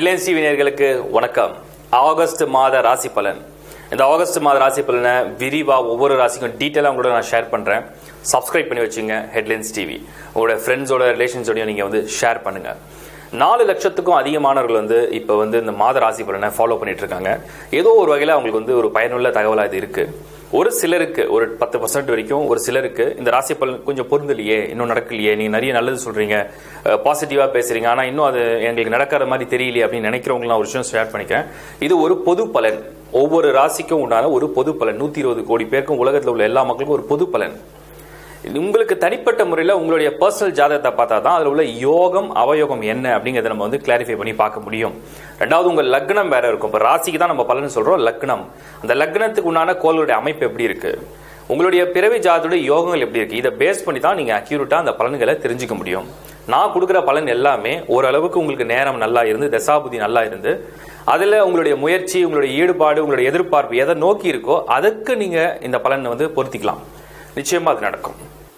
headlines TV நேயர்களுக்கு வணக்கம் August மாத ராசி பலன் இந்த ஆகஸ்ட் மாத ராசி பலனை விரிவா ஒவ்வொரு ராசிக்கும் டீட்டெயிலாக உங்களோட நான் ஷேர் பண்றேன் சப்ஸ்கிரைப் பண்ணி வச்சுங்க ஹெட்லைன்ஸ் டிவி உங்களோட ஃப்ரெண்ட்ஸோட ரிலேஷன்ஸோடையும் நீங்க வந்து ஷேர் பண்ணுங்க நாலு லட்சத்துக்கும் அதிகமானவர்கள் வந்து இப்போ வந்து இந்த மாத ராசி பலனை ஃபாலோ பண்ணிட்டு இருக்காங்க ஏதோ ஒரு வகையில் அவங்களுக்கு வந்து ஒரு பயனுள்ள தகவலாக இது இருக்கு ஒரு சிலருக்கு ஒரு பத்து பர்சன்ட் வரைக்கும் ஒரு சிலருக்கு இந்த ராசி பலன் கொஞ்சம் பொருந்தலையே இன்னும் நடக்கலையே நீங்க நிறைய நல்லது சொல்றீங்க பாசிட்டிவா பேசுறீங்க ஆனா இன்னும் அது எங்களுக்கு நடக்கிற மாதிரி தெரியலையே அப்படின்னு நினைக்கிறவங்க ஒரு விஷயம் ஷேர் பண்ணிக்கிறேன் இது ஒரு பொது பலன் ஒவ்வொரு ராசிக்கும் உண்டான ஒரு பொது பலன் நூத்தி இருபது கோடி பேருக்கும் உலகத்தில் உள்ள எல்லா மக்களுக்கும் ஒரு பொது பலன் இது உங்களுக்கு தனிப்பட்ட முறையில் உங்களுடைய பர்சனல் ஜாதகத்தை பார்த்தா தான் அதில் உள்ள யோகம் அவயோகம் என்ன அப்படிங்கிறத நம்ம வந்து கிளாரிஃபை பண்ணி பார்க்க முடியும் ரெண்டாவது உங்கள் லக்னம் வேற இருக்கும் இப்போ ராசிக்கு தான் நம்ம பலன் சொல்றோம் லக்னம் அந்த லக்னத்துக்கு உண்டான கோளுடைய அமைப்பு எப்படி இருக்கு உங்களுடைய பிறவி ஜாதத்துடைய யோகங்கள் எப்படி இருக்கு இதை பேஸ் பண்ணி தான் நீங்க அக்யூரேட்டா அந்த பலன்களை தெரிஞ்சுக்க முடியும் நான் கொடுக்குற பலன் எல்லாமே ஓரளவுக்கு உங்களுக்கு நேரம் நல்லா இருந்து தசாபுதி நல்லா இருந்து அதுல உங்களுடைய முயற்சி உங்களுடைய ஈடுபாடு உங்களுடைய எதிர்பார்ப்பு எதை நோக்கி இருக்கோ அதுக்கு நீங்க இந்த பலனை வந்து பொருத்திக்கலாம் நிச்சயமா அது நடக்கும்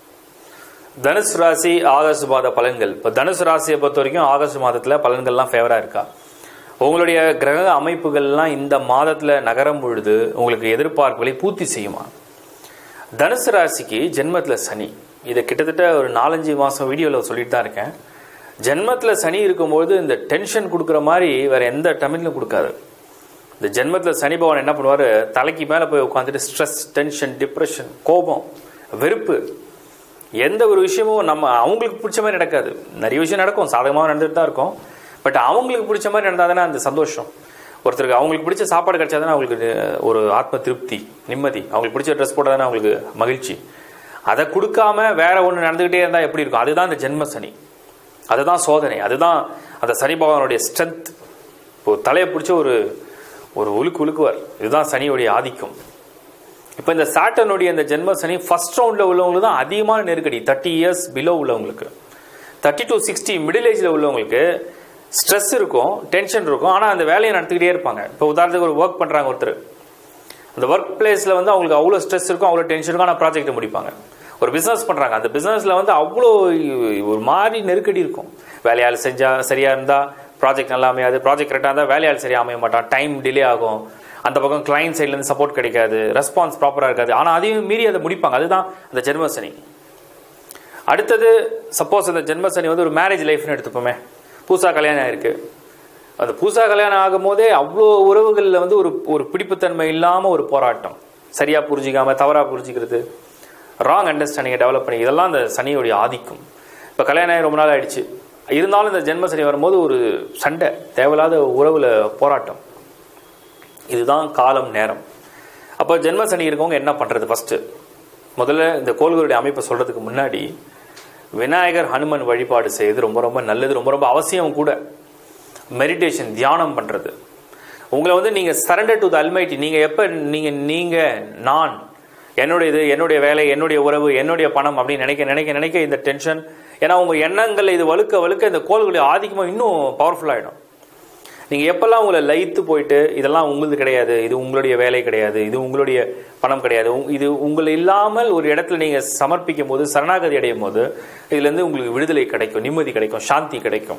தனுசு ராசி ஆகஸ்ட் மாத பலன்கள் இப்போ தனுசு ராசியை பொறுத்த வரைக்கும் ஆகஸ்ட் மாதத்தில் பலன்கள்லாம் ஃபேவராக இருக்கா உங்களுடைய கிரக அமைப்புகள்லாம் இந்த மாதத்தில் நகரும் பொழுது உங்களுக்கு எதிர்பார்ப்புகளை பூர்த்தி செய்யுமா தனுசு ராசிக்கு ஜென்மத்தில் சனி இதை கிட்டத்தட்ட ஒரு நாலஞ்சு மாதம் வீடியோவில் சொல்லிட்டு தான் இருக்கேன் ஜென்மத்தில் சனி இருக்கும்போது இந்த டென்ஷன் கொடுக்குற மாதிரி வேற எந்த தமிழ்லையும் கொடுக்காது இந்த ஜென்மத்தில் சனி பகவான் என்ன பண்ணுவார் தலைக்கு மேலே போய் உட்காந்துட்டு ஸ்ட்ரெஸ் டென்ஷன் டிப்ரெஷன் கோபம் வெறுப்பு எந்த ஒரு விஷயமும் நம்ம அவங்களுக்கு பிடிச்ச மாதிரி நடக்காது நிறைய விஷயம் நடக்கும் சாதகமாக நடந்துட்டு தான் இருக்கும் பட் அவங்களுக்கு பிடிச்ச மாதிரி நடந்தால் தானே அந்த சந்தோஷம் ஒருத்தருக்கு அவங்களுக்கு பிடிச்ச சாப்பாடு கிடைச்சா தானே அவங்களுக்கு ஒரு ஆத்ம திருப்தி நிம்மதி அவங்களுக்கு பிடிச்ச ட்ரெஸ் போட்டால் தானே அவங்களுக்கு மகிழ்ச்சி அதை கொடுக்காம வேற ஒன்று நடந்துக்கிட்டே இருந்தால் எப்படி இருக்கும் அதுதான் இந்த ஜென்ம சனி அதுதான் சோதனை அதுதான் அந்த சனி பகவானுடைய ஸ்ட்ரென்த் இப்போ தலையை பிடிச்ச ஒரு ஒரு உலுக்கு உலுக்குவார் இதுதான் சனியுடைய ஆதிக்கம் இப்போ இந்த சாட்டனுடைய இந்த ஜென்ம சனி ஃபர்ஸ்ட் ரவுண்டில் உள்ளவங்களுக்கு தான் அதிகமான நெருக்கடி தேர்ட்டி இயர்ஸ் பிலோ உள்ளவங்களுக்கு தேர்ட்டி டு சிக்ஸ்டி மிடில் ஏஜில் உள்ளவங்களுக்கு ஸ்ட்ரெஸ் இருக்கும் டென்ஷன் இருக்கும் ஆனால் அந்த வேலையை நடத்திக்கிட்டே இருப்பாங்க இப்போ உதாரணத்துக்கு ஒரு ஒர்க் பண்ணுறாங்க ஒருத்தர் அந்த ஒர்க் பிளேஸில் வந்து அவங்களுக்கு அவ்வளோ ஸ்ட்ரெஸ் இருக்கும் அவ்வளோ டென்ஷன் இருக்கும் ஆனால் ப்ராஜெக்ட்டை முடிப்பாங்க ஒரு பிஸ்னஸ் பண்ணுறாங்க அந்த பிஸ்னஸில் வந்து அவ்வளோ ஒரு மாதிரி நெருக்கடி இருக்கும் வேலையாள் செஞ்சால் சரியாக இருந்தால் ப்ராஜெக்ட் நல்லா அமையாது ப்ராஜெக்ட் கரெக்டாக இருந்தால் வேலையாள் சரியாக அமைய மாட்டான் டைம் டிலே ஆகும் அந்த பக்கம் கிளைண்ட் சைட்லேருந்து சப்போர்ட் கிடைக்காது ரெஸ்பான்ஸ் ப்ராப்பராக இருக்காது ஆனால் அதையும் மீறி அதை முடிப்பாங்க அதுதான் அந்த ஜென்மசனி அடுத்தது சப்போஸ் அந்த ஜென்மசனி வந்து ஒரு மேரேஜ் லைஃப்னு எடுத்துப்போமே பூசா கல்யாணம் ஆயிருக்கு அந்த பூசா கல்யாணம் ஆகும் போதே அவ்வளோ உறவுகளில் வந்து ஒரு ஒரு பிடிப்புத்தன்மை இல்லாமல் ஒரு போராட்டம் சரியாக புரிஞ்சிக்காம தவறாக புரிஞ்சிக்கிறது ராங் அண்டர்ஸ்டாண்டிங்கை டெவலப் பண்ணி இதெல்லாம் அந்த சனியுடைய ஆதிக்கம் இப்போ கல்யாணம் ஆகி ரொம்ப நாள் ஆயிடுச்சு இருந்தாலும் இந்த ஜென்ம சனி வரும்போது ஒரு சண்டை தேவையில்லாத உறவுல போராட்டம் இதுதான் காலம் நேரம் அப்போ ஜென்ம சனி இருக்கவங்க என்ன பண்ணுறது ஃபஸ்ட்டு முதல்ல இந்த கோள்களுடைய அமைப்பை சொல்கிறதுக்கு முன்னாடி விநாயகர் ஹனுமன் வழிபாடு செய்வது ரொம்ப ரொம்ப நல்லது ரொம்ப ரொம்ப அவசியம் கூட மெடிடேஷன் தியானம் பண்ணுறது உங்களை வந்து நீங்கள் சரண்டர் டு த அல்மைட்டி நீங்கள் எப்போ நீங்கள் நீங்கள் நான் என்னுடைய இது என்னுடைய வேலை என்னுடைய உறவு என்னுடைய பணம் அப்படின்னு நினைக்க நினைக்க நினைக்க இந்த டென்ஷன் ஏன்னா உங்கள் எண்ணங்கள் இது வலுக்க வலுக்க இந்த கோள்களுடைய ஆதிக்கமாக இன்னும் பவர்ஃபுல்லாகிடும் நீங்கள் எப்பெல்லாம் உங்களை லயித்து போயிட்டு இதெல்லாம் உங்களுது கிடையாது இது உங்களுடைய வேலை கிடையாது இது உங்களுடைய பணம் கிடையாது இது உங்களை இல்லாமல் ஒரு இடத்துல நீங்கள் சமர்ப்பிக்கும் போது சரணாகதி அடையும் போது இதுலேருந்து உங்களுக்கு விடுதலை கிடைக்கும் நிம்மதி கிடைக்கும் சாந்தி கிடைக்கும்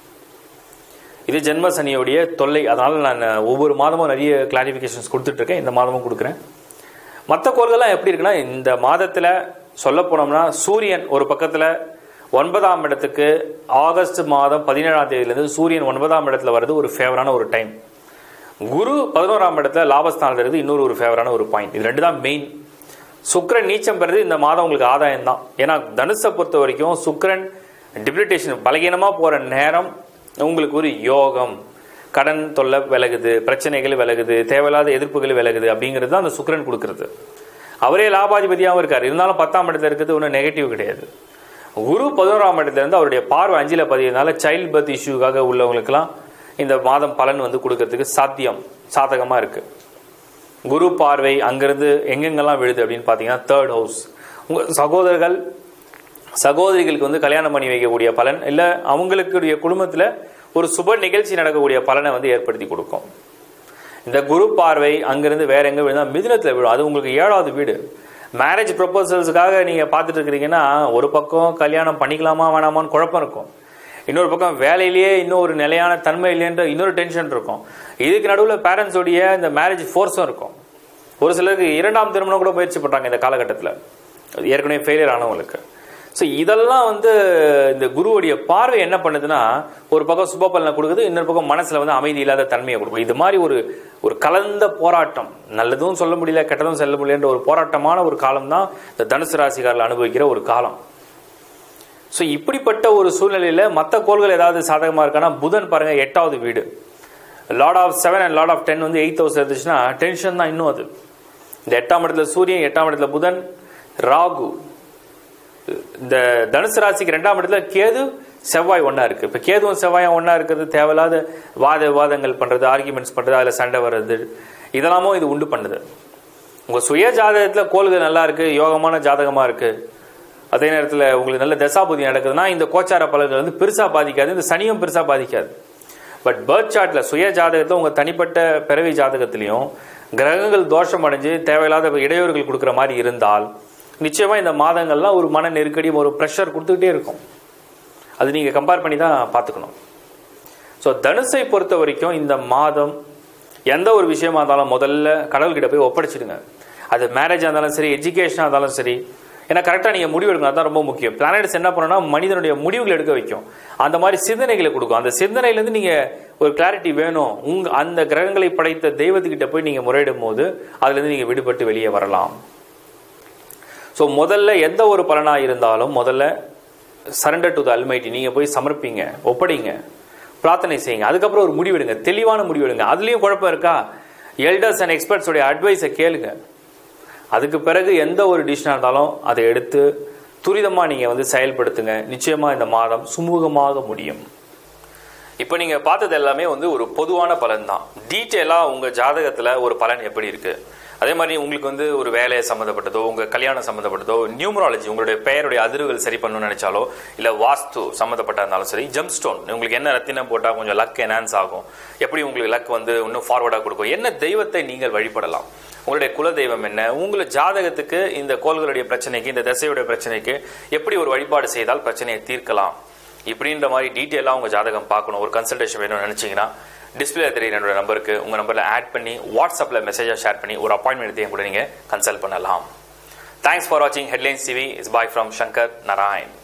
இது ஜென்ம சனியோடைய தொல்லை அதனால் நான் ஒவ்வொரு மாதமும் நிறைய கிளாரிஃபிகேஷன்ஸ் கொடுத்துட்ருக்கேன் இந்த மாதமும் கொடுக்குறேன் மற்ற கோள்கள்லாம் எப்படி இருக்குன்னா இந்த மாதத்தில் சொல்ல போனோம்னா சூரியன் ஒரு பக்கத்தில் ஒன்பதாம் இடத்துக்கு ஆகஸ்ட் மாதம் பதினேழாம் தேதியிலேருந்து சூரியன் ஒன்பதாம் இடத்துல வர்றது ஒரு ஃபேவரான ஒரு டைம் குரு பதினோராம் இடத்துல லாபஸ்தானத்தில் இருந்து இன்னொரு ஒரு ஃபேவரான ஒரு பாயிண்ட் இது ரெண்டு தான் மெயின் சுக்கரன் நீச்சம் பெறுது இந்த மாதம் உங்களுக்கு ஆதாயம் தான் ஏன்னா தனுஷை பொறுத்த வரைக்கும் சுக்கரன் டிப்ரிட்டேஷன் பலகீனமாக போகிற நேரம் உங்களுக்கு ஒரு யோகம் கடன் தொல்லை விலகுது பிரச்சனைகள் விலகுது தேவையில்லாத எதிர்ப்புகள் விலகுது அப்படிங்கிறது தான் அந்த சுக்கரன் கொடுக்கறது அவரே லாபாதிபதியாகவும் இருக்கார் இருந்தாலும் பத்தாம் இடத்துல இருக்கிறது ஒன்றும் நெகட்டிவ் கிடையாது குரு பதினோராம் இடத்துல இருந்து அவருடைய பார்வை அஞ்சில் பதியனால சைல்ட் பர்த் இஷ்யூக்காக உள்ளவங்களுக்கெல்லாம் இந்த மாதம் பலன் வந்து கொடுக்கறதுக்கு சாத்தியம் சாதகமாக இருக்கு குரு பார்வை அங்கிருந்து எங்கெங்கெல்லாம் விழுது அப்படின்னு பார்த்தீங்கன்னா தேர்ட் ஹவுஸ் உங்கள் சகோதரர்கள் சகோதரிகளுக்கு வந்து கல்யாணம் பண்ணி வைக்கக்கூடிய பலன் இல்லை அவங்களுக்குடைய குடும்பத்தில் ஒரு சுப நிகழ்ச்சி நடக்கக்கூடிய பலனை வந்து ஏற்படுத்தி கொடுக்கும் இந்த குரு பார்வை அங்கிருந்து வேற எங்க விழுந்தா மிதுனத்தில் விழும் அது உங்களுக்கு ஏழாவது வீடு மேரேஜ் ப்ரொபோசல்ஸுக்காக நீங்கள் பார்த்துட்டு இருக்கிறீங்கன்னா ஒரு பக்கம் கல்யாணம் பண்ணிக்கலாமா வேணாமான்னு குழப்பம் இருக்கும் இன்னொரு பக்கம் வேலையிலேயே இன்னும் ஒரு நிலையான தன்மை இல்லைன்ற இன்னொரு டென்ஷன் இருக்கும் இதுக்கு நடுவில் பேரண்ட்ஸோடைய இந்த மேரேஜ் ஃபோர்ஸும் இருக்கும் ஒரு சிலருக்கு இரண்டாம் திருமணம் கூட முயற்சி பண்ணுறாங்க இந்த காலகட்டத்தில் ஏற்கனவே ஃபெயிலியர் ஆனவங்களுக்கு ஸோ இதெல்லாம் வந்து இந்த குருவுடைய பார்வை என்ன பண்ணுதுன்னா ஒரு பக்கம் சுப பலனை கொடுக்குது இன்னொரு பக்கம் மனசில் வந்து அமைதி இல்லாத தன்மையை கொடுக்கும் இது மாதிரி ஒரு ஒரு கலந்த போராட்டம் நல்லதும் சொல்ல முடியல கெட்டதும் சொல்ல முடியலன்ற ஒரு போராட்டமான ஒரு காலம் தான் இந்த தனுசு ராசிக்காரில் அனுபவிக்கிற ஒரு காலம் ஸோ இப்படிப்பட்ட ஒரு சூழ்நிலையில் மற்ற கோள்கள் ஏதாவது சாதகமாக இருக்கான்னா புதன் பாருங்க எட்டாவது வீடு lord of seven and lord of ten வந்து எயிட் ஹவுஸ் இருந்துச்சுன்னா டென்ஷன் தான் இன்னும் அது இந்த எட்டாம் இடத்துல சூரியன் எட்டாம் இடத்துல புதன் ராகு இந்த தனுசு ராசிக்கு ரெண்டாம் இடத்துல கேது செவ்வாய் ஒன்றா இருக்கு இப்போ கேதுவும் செவ்வாயும் ஒன்றா இருக்கிறது தேவையில்லாத வாத விவாதங்கள் பண்ணுறது ஆர்கியூமெண்ட்ஸ் பண்ணுறது அதில் சண்டை வர்றது இதெல்லாமும் இது உண்டு பண்ணுது உங்கள் சுய ஜாதகத்தில் கோள்கள் நல்லா இருக்கு யோகமான ஜாதகமாக இருக்கு அதே நேரத்தில் உங்களுக்கு நல்ல தசாபுதி நடக்குதுன்னா இந்த கோச்சார பலன்கள் வந்து பெருசாக பாதிக்காது இந்த சனியும் பெருசாக பாதிக்காது பட் பேர்த் சார்ட்டில் சுய ஜாதகத்தில் உங்கள் தனிப்பட்ட பிறவி ஜாதகத்திலையும் கிரகங்கள் தோஷம் அடைஞ்சு தேவையில்லாத இடையூறுகள் கொடுக்குற மாதிரி இருந்தால் நிச்சயமா இந்த மாதங்கள்லாம் ஒரு மன நெருக்கடி ஒரு ப்ரெஷர் கொடுத்துக்கிட்டே இருக்கும் அது நீங்கள் கம்பேர் பண்ணி தான் பார்த்துக்கணும் ஸோ தனுசை பொறுத்த வரைக்கும் இந்த மாதம் எந்த ஒரு விஷயமா இருந்தாலும் முதல்ல கடவுள்கிட்ட போய் ஒப்படைச்சிடுங்க அது மேரேஜாக இருந்தாலும் சரி எஜுகேஷனாக இருந்தாலும் சரி ஏன்னா கரெக்டாக நீங்கள் முடிவு எடுக்கணும் அதான் ரொம்ப முக்கியம் பிளானட்ஸ் என்ன பண்ணணும்னா மனிதனுடைய முடிவுகள் எடுக்க வைக்கும் அந்த மாதிரி சிந்தனைகளை கொடுக்கும் அந்த சிந்தனையிலேருந்து நீங்கள் ஒரு கிளாரிட்டி வேணும் உங்க அந்த கிரகங்களை படைத்த தெய்வத்துக்கிட்ட போய் நீங்கள் முறையிடும் போது அதுலேருந்து நீங்கள் விடுபட்டு வெளியே வரலாம் ஸோ முதல்ல எந்த ஒரு பலனாக இருந்தாலும் முதல்ல சரண்டர் டு த அல்மைட்டி நீங்கள் போய் சமர்ப்பிங்க ஒப்படைங்க பிரார்த்தனை செய்யுங்க அதுக்கப்புறம் ஒரு முடிவெடுங்க தெளிவான முடிவெடுங்க அதுலேயும் குழப்பம் இருக்கா எல்டர்ஸ் அண்ட் எக்ஸ்பர்ட்ஸோடைய அட்வைஸை கேளுங்க அதுக்கு பிறகு எந்த ஒரு டிஷ்ஷனாக இருந்தாலும் அதை எடுத்து துரிதமாக நீங்கள் வந்து செயல்படுத்துங்க நிச்சயமாக இந்த மாதம் சுமூகமாக முடியும் இப்போ நீங்கள் பார்த்தது எல்லாமே வந்து ஒரு பொதுவான பலன் தான் டீட்டெயிலாக உங்கள் ஜாதகத்தில் ஒரு பலன் எப்படி இருக்கு அதே மாதிரி உங்களுக்கு வந்து ஒரு வேலையை சம்மந்தப்பட்டதோ உங்கள் கல்யாணம் சம்மந்தப்பட்டதோ நியூமராலஜி உங்களுடைய பெயருடைய அதிர்வுகள் சரி பண்ணணும்னு நினைச்சாலோ இல்லை வாஸ்து சம்மந்தப்பட்ட இருந்தாலும் சரி ஜெம் ஸ்டோன் உங்களுக்கு என்ன ரத்தினம் போட்டால் கொஞ்சம் லக் என்ஹான்ஸ் ஆகும் எப்படி உங்களுக்கு லக் வந்து இன்னும் ஃபார்வர்டாக கொடுக்கும் என்ன தெய்வத்தை நீங்கள் வழிபடலாம் உங்களுடைய குல தெய்வம் என்ன உங்களை ஜாதகத்துக்கு இந்த கோள்களுடைய பிரச்சனைக்கு இந்த திசையுடைய பிரச்சனைக்கு எப்படி ஒரு வழிபாடு செய்தால் பிரச்சனையை தீர்க்கலாம் இப்படின்ற மாதிரி டீட்டெயிலாக உங்கள் ஜாதகம் பார்க்கணும் ஒரு கன்சல்டேஷன் வேணும்னு நினச்சிங்கன்னா டிஸ்பிளே தெரியுற என்னோட நம்பருக்கு உங்கள் நம்பரில் ஆட் பண்ணி வாட்ஸ்அப்பில் மெசேஜாக ஷேர் பண்ணி ஒரு அப்பாயின்மெண்ட் எடுத்து கூட நீங்கள் கன்சல்ட் பண்ணலாம் தேங்க்ஸ் ஃபார் வாட்சிங் Headlines TV is bye from Shankar Narayan